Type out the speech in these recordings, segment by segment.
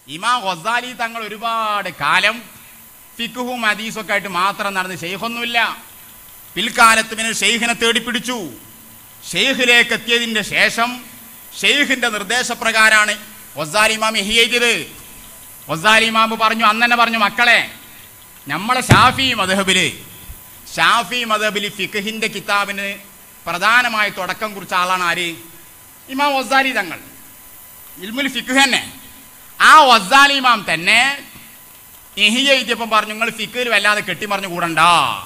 ഇമാം ഗൊസാലി തങ്ങൾ ഒരുപാട് കാലം ഫിക്കുഹും ഹദീസും ഒക്കെ ആയിട്ട് മാത്രം നടന്ന് ഷെയ്ഖൊന്നുമില്ല പിൽക്കാലത്ത് പിന്നെ ഷെയ്ഖിനെ തേടിപ്പിടിച്ചു ഷെയ്ഖിലേക്ക് എത്തിയതിൻ്റെ ശേഷം ഷെയ്ഖിൻ്റെ നിർദ്ദേശപ്രകാരമാണ് ഗൊസാലി ഇമാം ഇഹി എഴുതിയത് ഗൊസാലി ഇമാം പറഞ്ഞു അന്ന് തന്നെ പറഞ്ഞു മക്കളെ നമ്മളെ ഷാഫി മദഹബില് ഷാഫി മദഹബിൽ ഫിഖഹിൻ്റെ കിതാബിന് പ്രധാനമായി തുടക്കം കുറിച്ച ആളാണ് ആര് ഇമാം വസാലി തങ്ങൾ ഇൽമുൽ ഫിഖ് തന്നെ ആ വസാലി ഇമാം തന്നെ ഇഹിയ എഴുതിയപ്പം പറഞ്ഞു നിങ്ങൾ ഫിഖിൽ വല്ലാതെ കെട്ടിമറിഞ്ഞു കൂടണ്ട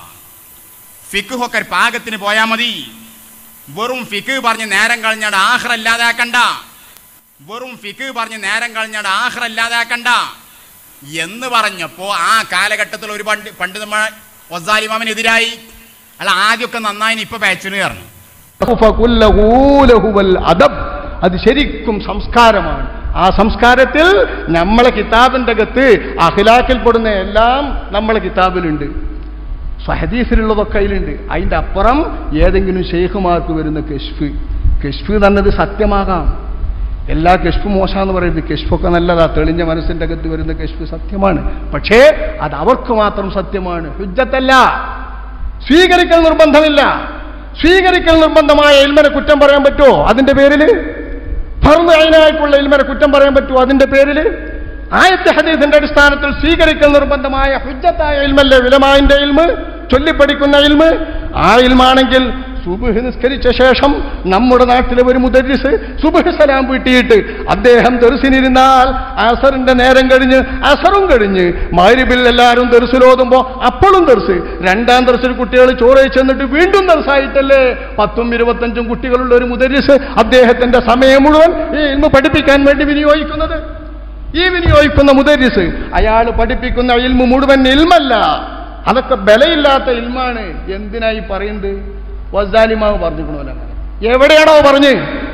ഫിഖ് ഒക്കെ ഒരു പാകത്തിന് പോയാൽ മതി വെറും ഫിഖ് പറഞ്ഞ് നേരം കളഞ്ഞാട് ആഹ്റ ഇല്ലാതാക്കണ്ട വെറും ഫിഖ് പറഞ്ഞ് നേരം കളഞ്ഞാട് ആഹ്റ ഇല്ലാതാക്കണ്ട എന്ന് പറഞ്ഞപ്പോ ആ കാലഘട്ടത്തിൽ ഒരു പണ്ട് പണ്ട് നമ്മൾ വസാലിമാമിനെതിരായി അല്ല ആദ്യമൊക്കെ നന്നായി ഇപ്പൊ പാച്ചിന് പറഞ്ഞു ഫകുല്ലഹൂലഹുവൽ അദബ് അത് ശരിക്കും സംസ്കാരമാണ് ആ സംസ്കാരത്തിൽ നമ്മളെ കിതാബിന്റെ അകത്ത് അഖിലാക്കിൽപ്പെടുന്ന എല്ലാം നമ്മളെ കിതാബിലുണ്ട് സ്വഹദീസിലുള്ളതൊക്കെ അതിലുണ്ട് അതിൻ്റെ അപ്പുറം ഏതെങ്കിലും ഷെയ്ഖുമാർക്ക് വരുന്ന കെഷ്ഫ് കെഷ്ഫ് തന്നത് സത്യമാകാം എല്ലാ കെഷ്ഫ് മോശമെന്ന് പറയുന്നത് കെഷ്ഫൊക്കെ നല്ലതാ തെളിഞ്ഞ മനസ്സിന്റെ അകത്ത് വരുന്ന കെഷ്ഫ് സത്യമാണ് പക്ഷേ അത് അവർക്ക് മാത്രം സത്യമാണ് ഹുജ്ജത്തല്ല സ്വീകരിക്കൽ നിർബന്ധമില്ല സ്വീകരിക്കൽ നിർബന്ധമായ ഇൽമനെ കുറ്റം പറയാൻ പറ്റുമോ അതിന്റെ പേരിൽ ഫർദ് അയിനായിട്ടുള്ള ഇൽമനെ കുറ്റം പറയാൻ പറ്റുമോ അതിന്റെ പേരിൽ ആയത്തെ ഹദീസിന്റെ അടിസ്ഥാനത്തിൽ സ്വീകരിക്കൽ നിർബന്ധമായ ഹുജ്ജത്തായ ഇൽമല്ലേ വിലമായിന്റെ ഇൽമ് ചൊല്ലിപ്പഠിക്കുന്ന ഇൽമ് ആ ഇൽമാണെങ്കിൽ സുബുഹ് നിസ്കരിച്ച ശേഷം നമ്മുടെ നാട്ടിലെ ഒരു മുദരിസ് സുബുഹ് സലാം വീട്ടിയിട്ട് അദ്ദേഹം ദർസിനിരുന്നാൽ അസറിന്റെ നേരം കഴിഞ്ഞ് അസറും കഴിഞ്ഞ് മാരിബിൽ എല്ലാവരും ദർസിലോതുമ്പോ അപ്പോഴും ദർസ് രണ്ടാം ദർസിൽ കുട്ടികൾ ചോറ് ചെന്നിട്ട് വീണ്ടും ദർസായിട്ടല്ലേ പത്തും ഇരുപത്തഞ്ചും കുട്ടികളുള്ള ഒരു മുദരിസ് അദ്ദേഹത്തിന്റെ സമയം മുഴുവൻ ഈ ഇൽമ പഠിപ്പിക്കാൻ വേണ്ടി വിനിയോഗിക്കുന്നത് ഈ വിനിയോഗിക്കുന്ന മുദരിസ് അയാൾ പഠിപ്പിക്കുന്ന ഇൽമു മുഴുവൻ ഇൽമല്ല അതൊക്കെ ബലയില്ലാത്ത ഇൽമാണ് എന്തിനായി പറയുന്നത് വസാലിമാവ് പറഞ്ഞിരിക്കണമല്ലോ അങ്ങനെ എവിടെയാണോ പറഞ്ഞ്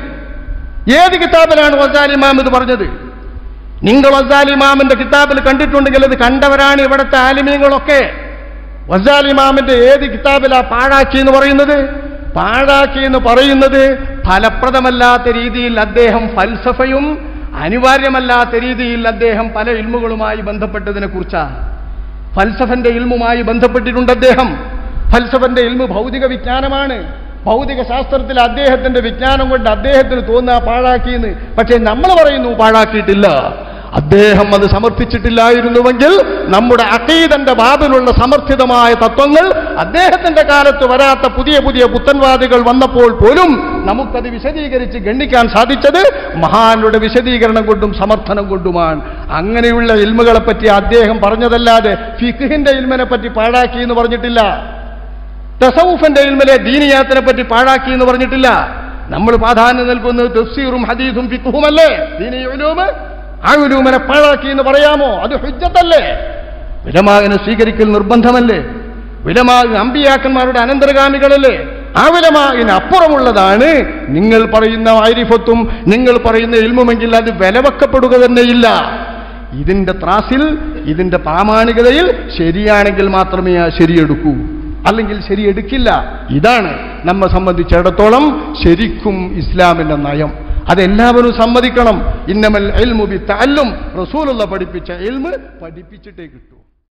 ഏത് കിതാബിലാണ് വസാലിമാം ഇത് പറഞ്ഞത് നിങ്ങൾ വസാലിമാമിന്റെ കിതാബിൽ കണ്ടിട്ടുണ്ടെങ്കിൽ അത് കണ്ടവരാണ് ഇവിടുത്തെ ആലിമീങ്ങളൊക്കെ വസാലിമാമിന്റെ ഏത് കിതാബിലാ പാഴാക്കി എന്ന് പറയുന്നത് പാഴാക്കി എന്ന് പറയുന്നത് ഫലപ്രദമല്ലാത്ത രീതിയിൽ അദ്ദേഹം ഫൽസഫയും അനിവാര്യമല്ലാത്ത രീതിയിൽ അദ്ദേഹം പല ഇൽമുകളുമായി ബന്ധപ്പെട്ടതിനെ കുറിച്ചാണ് ഫൽസഫന്റെ ഇൽമുമായി ബന്ധപ്പെട്ടിട്ടുണ്ട് അദ്ദേഹം ഫൽസഫന്റെ ഇൽമു ഭൗതിക വിജ്ഞാനമാണ് ഭൗതിക ശാസ്ത്രത്തിൽ അദ്ദേഹത്തിന്റെ വിജ്ഞാനം കൊണ്ട് അദ്ദേഹത്തിന് തോന്നുക പാഴാക്കിയെന്ന് പക്ഷേ നമ്മൾ പറയുന്നു പാഴാക്കിയിട്ടില്ല അദ്ദേഹം അത് സമർപ്പിച്ചിട്ടില്ലായിരുന്നുവെങ്കിൽ നമ്മുടെ അക്കീതന്റെ ബാബിലുള്ള സമർത്ഥിതമായ തത്വങ്ങൾ അദ്ദേഹത്തിന്റെ കാലത്ത് വരാത്ത പുതിയ പുതിയ പുത്തൻവാദികൾ വന്നപ്പോൾ പോലും നമുക്കത് വിശദീകരിച്ച് ഗണ്ണിക്കാൻ സാധിച്ചത് മഹാനുടെ വിശദീകരണം കൊണ്ടും സമർത്ഥനം കൊണ്ടുമാണ് അങ്ങനെയുള്ള ഇൽമുകളെ പറ്റി അദ്ദേഹം പറഞ്ഞതല്ലാതെ ഫിഖിന്റെ ഇൽമിനെ പറ്റി പാഴാക്കി എന്ന് പറഞ്ഞിട്ടില്ല തസൗഫിന്റെ ഇൽമിലെ ദീനിയാത്തിനെ പറ്റി പാഴാക്കി എന്ന് പറഞ്ഞിട്ടില്ല നമ്മൾ പ്രാധാന്യം നൽകുന്നത് തഫ്സീറും ഹദീസും ഫിഖുമല്ലേ ദീനി ഉലൂമ് ആ ഉലൂമിനെ പാഴാക്കി എന്ന് പറയാമോ അത് ഹുജ്ജത്തല്ലേ വിലമാകിനെ സ്വീകരിക്കൽ നിർബന്ധമല്ലേ വിലമാക് അമ്പിയാക്കന്മാരുടെ അനന്തരഗാമികളല്ലേ ആ വിലമാകിന് അപ്പുറമുള്ളതാണ് നിങ്ങൾ പറയുന്ന ആരിഫത്തും നിങ്ങൾ പറയുന്ന ഇൽമുമെങ്കിൽ അത് വിലവെക്കപ്പെടുക തന്നെയില്ല ഇതിന്റെ ത്രാസിൽ ഇതിന്റെ പ്രാമാണികതയിൽ ശരിയാണെങ്കിൽ മാത്രമേ ആ ശരിയെടുക്കൂ അല്ലെങ്കിൽ ശരിയെടുക്കില്ല ഇതാണ് നമ്മെ സംബന്ധിച്ചിടത്തോളം ശരിക്കും ഇസ്ലാമിന്റെ നയം അതെല്ലാവരും സമ്മതിക്കണം ഇന്നമൽ എൽമുബി തല്ലും റസൂലുള്ള പഠിപ്പിച്ച എൽമ് പഠിപ്പിച്ചിട്ടേ കിട്ടൂ